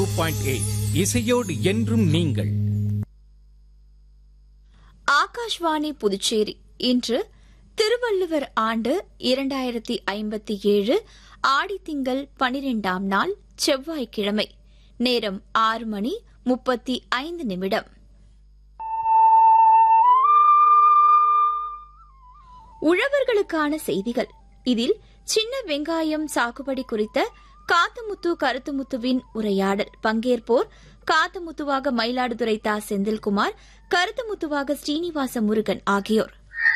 Two point eight இசையோடு என்றும் நீங்கள் ஆகாஷ்வாணி புதுச்சேரி இன்று திருவள்ளுவர் ஆண்டு இரண்டாயிரத்தி ஐம்பத்தி ஏழு ஆடித்திங்கள் பனிரெண்டாம் நாள் செவ்வாய்க்கிழமை நேரம் ஆறு மணி முப்பத்தி ஐந்து நிமிடம் உழவர்களுக்கான செய்திகள் இதில் சின்ன வெங்காயம் சாகுபடி குறித்த காத்தமுத்து கருத்துமுத்துவின் உரையாடல் பங்கேற்போர் காத்தமுத்துவாக மயிலாடுதுறை தா செந்தில்குமார் கருத்துமுத்துவாக ஸ்ரீனிவாச முருகன் ஆகியோர்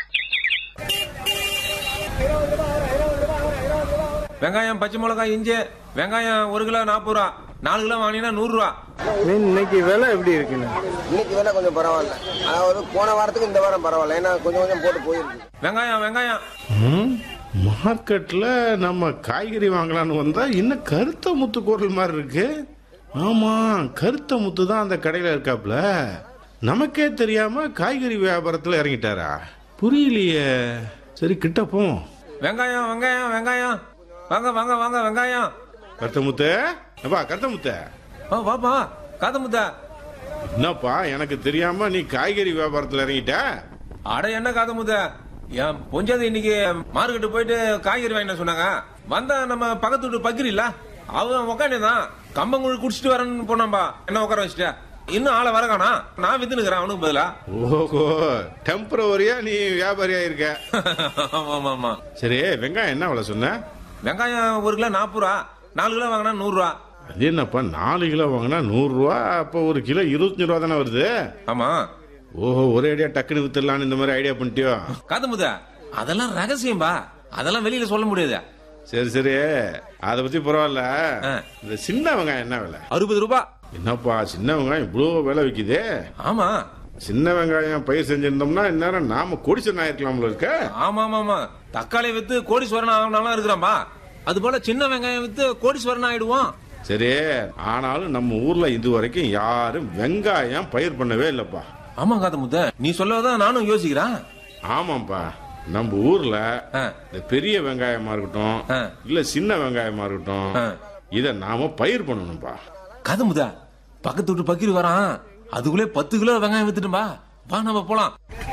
வெங்காயம் பச்சை மிளகாய் இஞ்சி வெங்காயம் ஒரு கிலோ நாற்பது ரூபா நாலு கிலோ வாங்கினீங்கன்னா நூறு ரூபா மீன் இன்னைக்கு விலை எப்படி இருக்குண்ணே இன்னைக்கு விலை கொஞ்சம் பரவாயில்ல அதாவது போன வாரத்துக்கு இந்த வாரம் பரவாயில்ல ஏன்னா கொஞ்சம் கொஞ்சம் போட்டு போயிருக்கு வெங்காயம் வெங்காயம் ம், மார்க்கெட்ல நம்ம காய்கறி வாங்கலாம்னு வந்தா இன்னும் கருத்த முத்து குரல் மாதிரி இருக்கு ஆமா கருத்த முத்து தான் அந்த கடையில இருக்காப்ல நமக்கே தெரியாம காய்கறி வியாபாரத்துல இறங்கிட்டாரா புரியலையே சரி கிட்ட போம் வெங்காயம் வெங்காயம் வெங்காயம் வாங்க வாங்க வாங்க வெங்காயம் கருத்த முத்து அப்பா கருத்த முத்த ஆ வாப்பா காத முத்தா என்னப்பா எனக்கு தெரியாம நீ காய்கறி வியாபாரத்துல இறங்கிட்ட அட என்ன காத முத்தா என் பொஞ்சாதி இன்னைக்கு மார்க்கெட்டு போயிட்டு காய்கறி வாங்கிட்டு சொன்னாங்க வந்தா நம்ம பக்கத்து வீட்டு பக்கிரி இல்ல அவன் உக்காண்டிதான் கம்பங்குழி குடிச்சிட்டு வரேன்னு போனான்பா என்ன உட்கார வச்சுட்ட இன்னும் ஆளை வரகானா நான் வித்துனுக்குறேன் அவனுக்கு பதிலா ஓஹோ டெம்பரவரியா நீ வியாபாரியா இருக்க ஆமா ஆமா ஆமா சரி வெங்காயம் என்ன விலை சொன்ன வெங்காயம் ஒரு கிலோ நாற்பது ரூபா நாலு கிலோ வாங்கினா நூறு ரூபா அது என்னப்பா நாலு கிலோ வாங்கினா நூறுரூவா அப்போ ஒரு கிலோ இருபத்தஞ்சு ரூபா தானே வருது ஆமா ஓஹோ ஒரே ஐடியா டக்குனு வித்துடலான்னு இந்த மாதிரி ஐடியா பண்ணிட்டியோ காதமுதா அதெல்லாம் ரகசியம்பா அதெல்லாம் வெளியில சொல்ல முடியாது சரி சரி அதை பத்தி பரவாயில்ல ஆ. இந்த சின்ன வெங்காயம் என்ன விலை அறுபது ரூபா என்னப்பா சின்ன வெங்காயம் இவ்வளோ விலை விக்குதே ஆமா சின்ன வெங்காயம் பயிர் செஞ்சிருந்தோம்னா இந்நேரம் நாம கொடிச்சன் ஆயிருக்கலாம்ல இருக்க ஆமா ஆமா ஆமா தக்காளி வித்து கோடீஸ்வரன் ஆகணும்னாலும் இருக்கிறான்பா அது போல சின்ன வெங்காயம் வித்து கோடீஸ்வரன் ஆயிடுவோம் சரி ஆனாலும் நம்ம ஊர்ல இது வரைக்கும் யாரும் வெங்காயம் பயிர் பண்ணவே இல்லப்பா ஆமா காதமுத்த நீ சொல்லதான் நானும் யோசிக்கிறேன் ஆமாப்பா நம்ம ஊர்ல ஆ. இந்த பெரிய வெங்காயமா இருக்கட்டும் ஆ. இல்ல சின்ன வெங்காயமா இருக்கட்டும் ஆ. இத நாம பயிர் பண்ணணும்பா காதமுதா பக்கத்து வீட்டு பக்கீர் வரான் அதுக்குள்ளே பத்து கிலோ வெங்காயம் வித்துட்டும்பா வா நம்ம போலாம்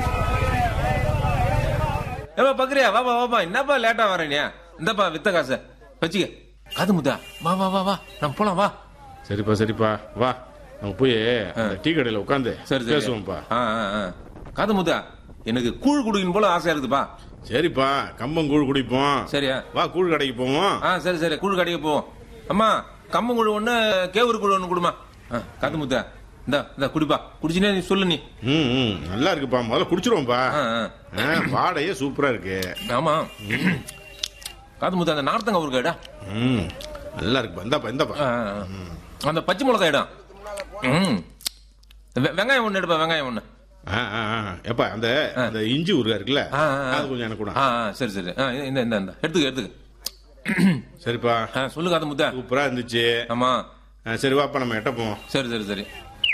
ஏப்பா பக்கரியா வாப்பா வாப்பா என்னப்பா லேட்டா வரேன் இந்தப்பா வித்த காசு வச்சுக்க காதமுதா வா வா வா வா நம்ம போலாம் வா சரிப்பா சரிப்பா வா நம்ம போய் அந்த டீ கடையில உட்காந்து சரி சரி பேசுவோம்ப்பா ஆ, ஆ, ஆ. காதமுதா எனக்கு கூழ் குடிக்கணும் போல ஆசையா இருக்குதுப்பா சரிப்பா கம்பம் கூழ் குடிப்போம் சரியா வா கூழ் கடைக்கு போவோம் ஆ சரி சரி கூழ் கடைக்கு போவோம் அம்மா கம்பங்கூழ் ஒண்ணு கேவுரு கூழ் ஒண்ணு கொடுமா காதமுத்தா இந்த இந்த குடிப்பா குடிச்சுனே நீ சொல்லு நீ ம் ம், நல்லா இருக்குப்பா முதல்ல குடிச்சிருவோம்ப்பா ஆ, ஆ. ஆ, வாடையே சூப்பரா இருக்கு ஆமா காதமுத்தா அந்த நார்த்தங்க ஒரு கேடா ம் நல்லா இருக்குப்பா இந்தாப்பா இந்தாப்பா அந்த பச்சை மிளகாய் இடம் ம். வெ- வெங்காயம் ஒண்ணு எடுப்பா வெங்காயம் ஒண்ணு ஆ, ஆ, ஆ. எப்பா அந்த அந்த இஞ்சி ஊறுகாய் இருக்குல்ல ஆ, ஆ, ஆ. அது கொஞ்சம் எனக்கு கூட ஆ ஆ, சரி சரி ஆ, இந்த இந்த இந்த எடுத்துக்க எடுத்துக்க சரிப்பா ஆ, சொல்லு காதமுத்தா சூப்பரா இருந்துச்சு ஆமா ஆ, சரி வாப்பா நம்ம எட்ட போவோம் சரி சரி சரி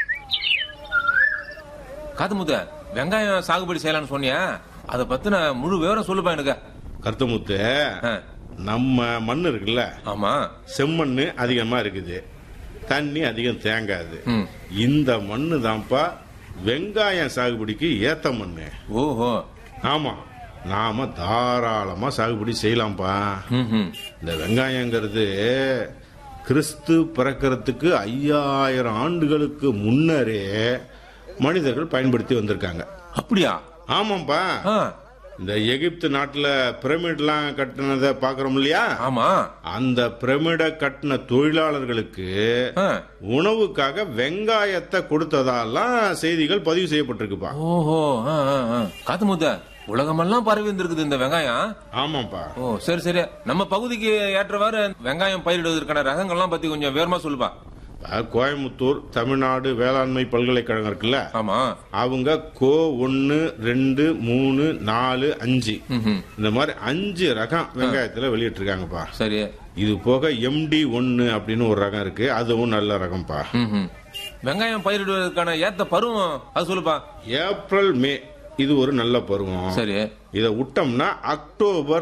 காதமுத்த வெங்காயம் சாகுபடி செய்யலாம்னு சொன்னியா அதை பத்தின முழு விவரம் சொல்லுப்பா எனக்கு கருத்தமுத்து ஆ, நம்ம மண் இருக்குல்ல ஆமா செம்மண்ணு அதிகமா இருக்குது தண்ணி அதிகம் தேங்காது ம். இந்த மண்ணு தான்ப்பா வெங்காயம் சாகுபடிக்கு ஏத்த மண்ணு ஓஹோ ஆமா நாம தாராளமா சாகுபடி செய்யலாம்ப்பா ம், ம். இந்த வெங்காயங்கிறது கிறிஸ்து பிறக்கிறதுக்கு ஐயாயிரம் ஆண்டுகளுக்கு முன்னரே மனிதர்கள் பயன்படுத்தி வந்திருக்காங்க அப்படியா ஆமாப்பா ஆ, இந்த எகிப்து நாட்டுல பிரமிட்லாம் கட்டினதை பாக்குறோம் இல்லையா ஆமா அந்த பிரமிட கட்டின தொழிலாளர்களுக்கு ஆ. உணவுக்காக வெங்காயத்தை கொடுத்ததாலாம் செய்திகள் பதிவு செய்யப்பட்டிருக்குப்பா ஓஹோ ஆ, ஆ, ஆ. காதமுத்த உலகமெல்லாம் பரவி இருந்திருக்குது இந்த வெங்காயம் ஆமாப்பா ஓ சரி சரி நம்ம பகுதிக்கு ஏற்றவாறு வெங்காயம் பயிரிடுவதற்கான ரகங்கள்லாம் பத்தி கொஞ்சம் விவரமா சொல்லுப்பா இப்ப கோயம்புத்தூர் தமிழ்நாடு வேளாண்மை பல்கலைக்கழகம் இருக்குல்ல ஆமா அவங்க கோ ஒன்னு ரெண்டு மூணு நாலு அஞ்சு ம்ஹும். இந்த மாதிரி அஞ்சு ரகம் வெங்காயத்துல வெளியிட்டு இருக்காங்கப்பா சரி இது போக எம்டி ஒன்னு அப்படின்னு ஒரு ரகம் இருக்கு அதுவும் நல்ல ரகம்ப்பா ம்ஹும். வெங்காயம் பயிரிடுவதற்கான ஏத்த பருவம் அது சொல்லுப்பா ஏப்ரல் மே இது ஒரு நல்ல பருவம் சரி இதை விட்டோம்னா அக்டோபர்